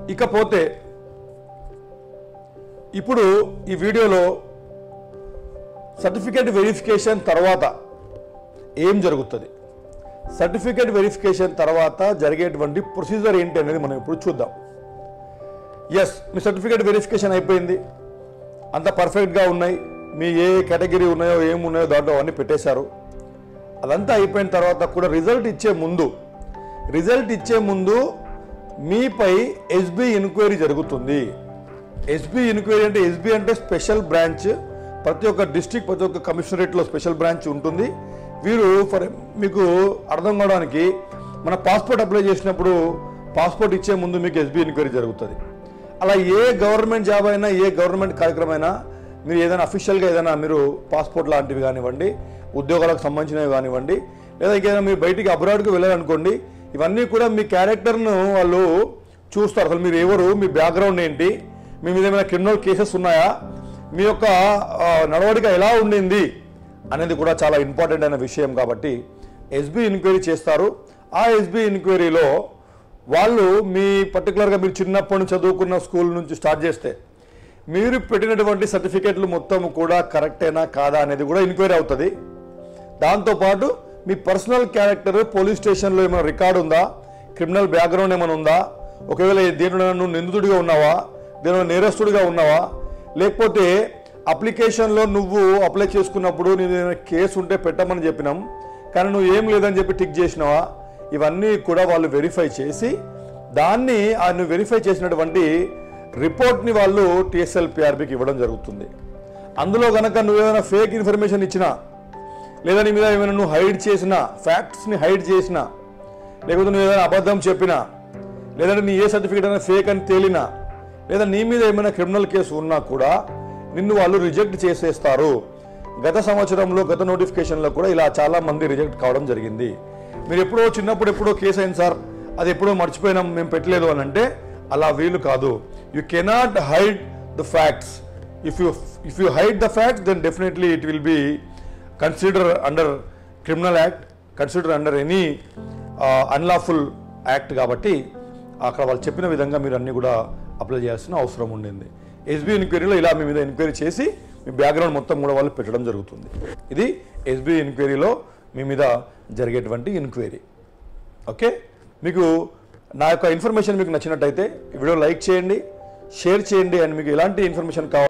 ఇకపోతే ఇప్పుడు ఈ వీడియోలో సర్టిఫికేట్ వెరిఫికేషన్ తర్వాత ఏం జరుగుతుంది సర్టిఫికేట్ వెరిఫికేషన్ తర్వాత జరిగేటువంటి ప్రొసీజర్ ఏంటి అనేది మనం ఇప్పుడు చూద్దాం ఎస్ మీ సర్టిఫికేట్ వెరిఫికేషన్ అయిపోయింది అంత పర్ఫెక్ట్గా ఉన్నాయి మీ ఏ కేటగిరీ ఉన్నాయో ఏం ఉన్నాయో దాంట్లో అవన్నీ పెట్టేశారు అదంతా అయిపోయిన తర్వాత కూడా రిజల్ట్ ఇచ్చే ముందు రిజల్ట్ ఇచ్చే ముందు మీపై ఎస్బీ ఎంక్వైరీ జరుగుతుంది ఎస్బీ ఎంక్వైరీ అంటే ఎస్బీ అంటే స్పెషల్ బ్రాంచ్ ప్రతి ఒక్క డిస్టిక్ ప్రతి ఒక్క కమిషనరేట్లో స్పెషల్ బ్రాంచ్ ఉంటుంది వీరు ఫర్ మీకు అర్థం కావడానికి మన పాస్పోర్ట్ అప్లై చేసినప్పుడు పాస్పోర్ట్ ఇచ్చే ముందు మీకు ఎస్బీ ఎంక్వైరీ జరుగుతుంది అలా ఏ గవర్నమెంట్ జాబ్ అయినా ఏ గవర్నమెంట్ కార్యక్రమం అయినా మీరు ఏదైనా అఫీషియల్గా ఏదైనా మీరు పాస్పోర్ట్ లాంటివి కానివ్వండి ఉద్యోగాలకు సంబంధించినవి కానివ్వండి లేదా ఇంకేదైనా మీరు బయటికి అబ్రాడ్కి వెళ్ళాలనుకోండి ఇవన్నీ కూడా మీ క్యారెక్టర్ను వాళ్ళు చూస్తారు అసలు మీరు ఎవరు మీ బ్యాక్గ్రౌండ్ ఏంటి మీ మీద ఏమైనా క్రిమినల్ కేసెస్ ఉన్నాయా మీ యొక్క ఆ, నడవడిక ఎలా ఉండింది అనేది కూడా చాలా ఇంపార్టెంట్ అయిన విషయం కాబట్టి ఎస్బీ ఎంక్వైరీ చేస్తారు ఆ ఎస్బీ ఎంక్వైరీలో వాళ్ళు మీ పర్టికులర్గా మీరు చిన్నప్పటి నుంచి చదువుకున్న స్కూల్ నుంచి స్టార్ట్ చేస్తే మీరు పెట్టినటువంటి సర్టిఫికేట్లు మొత్తం కూడా కరెక్టేనా కాదా అనేది కూడా ఎంక్వైరీ అవుతుంది దాంతోపాటు మీ పర్సనల్ క్యారెక్టర్ పోలీస్ స్టేషన్లో ఏమైనా రికార్డు ఉందా క్రిమినల్ బ్యాక్గ్రౌండ్ ఏమైనా ఉందా ఒకవేళ దేనిలో నువ్వు నిందితుడిగా ఉన్నావా దేనిలో నేరస్తుడిగా ఉన్నావా లేకపోతే అప్లికేషన్లో నువ్వు అప్లై చేసుకున్నప్పుడు నేను ఏదైనా కేసు ఉంటే పెట్టమని చెప్పినాం కానీ నువ్వు ఏం లేదని చెప్పి టిక్ చేసినావా ఇవన్నీ కూడా వాళ్ళు వెరిఫై చేసి దాన్ని ఆ నువ్వు వెరిఫై చేసినటువంటి రిపోర్ట్ని వాళ్ళు టిఎస్ఎల్ పిఆర్బికి ఇవ్వడం జరుగుతుంది అందులో కనుక నువ్వేమైనా ఫేక్ ఇన్ఫర్మేషన్ ఇచ్చినా లేదా నీ మీద ఏమైనా నువ్వు హైడ్ చేసిన ఫ్యాక్ట్స్ని హైడ్ చేసిన లేకపోతే నువ్వు ఏదైనా అబద్ధం చెప్పినా లేదంటే నీ ఏ సర్టిఫికేట్ అయినా ఫేక్ అని తేలినా లేదా నీ మీద ఏమైనా క్రిమినల్ కేసు ఉన్నా కూడా నిన్ను వాళ్ళు రిజెక్ట్ చేసేస్తారు గత సంవత్సరంలో గత నోటిఫికేషన్లో కూడా ఇలా చాలా మంది రిజెక్ట్ కావడం జరిగింది మీరు ఎప్పుడో చిన్నప్పుడు ఎప్పుడో కేసు అయింది సార్ అది ఎప్పుడో మర్చిపోయినాం మేము పెట్టలేదు అని అంటే అలా వీలు కాదు you cannot hide the facts if you if you hide the facts then definitely it will be consider under criminal act consider under any unlawful act కాబట్టి అక్కడ వాళ్ళు చెప్పిన విధంగా మీరు అన్ని కూడా అప్లై చేయాల్సిన అవసరం ఉండింది ఎస్బీ ఎంక్వైరీలో ఇలా మీ మీద ఎంక్వైరీ చేసి మీ బ్యాక్గ్రౌండ్ మొత్తం కూడా వాళ్ళు పెట్టడం జరుగుతుంది ఇది ఎస్బీ ఎంక్వైరీలో మీ మీద జరిగేటువంటి ఎంక్వైరీ ఓకే మీకు నా యొక్క ఇన్ఫర్మేషన్ మీకు నచ్చినట్టయితే ఈ వీడియో లైక్ చేయండి షేర్ చేయండి అండ్ మీకు ఎలాంటి ఇన్ఫర్మేషన్ కావాలి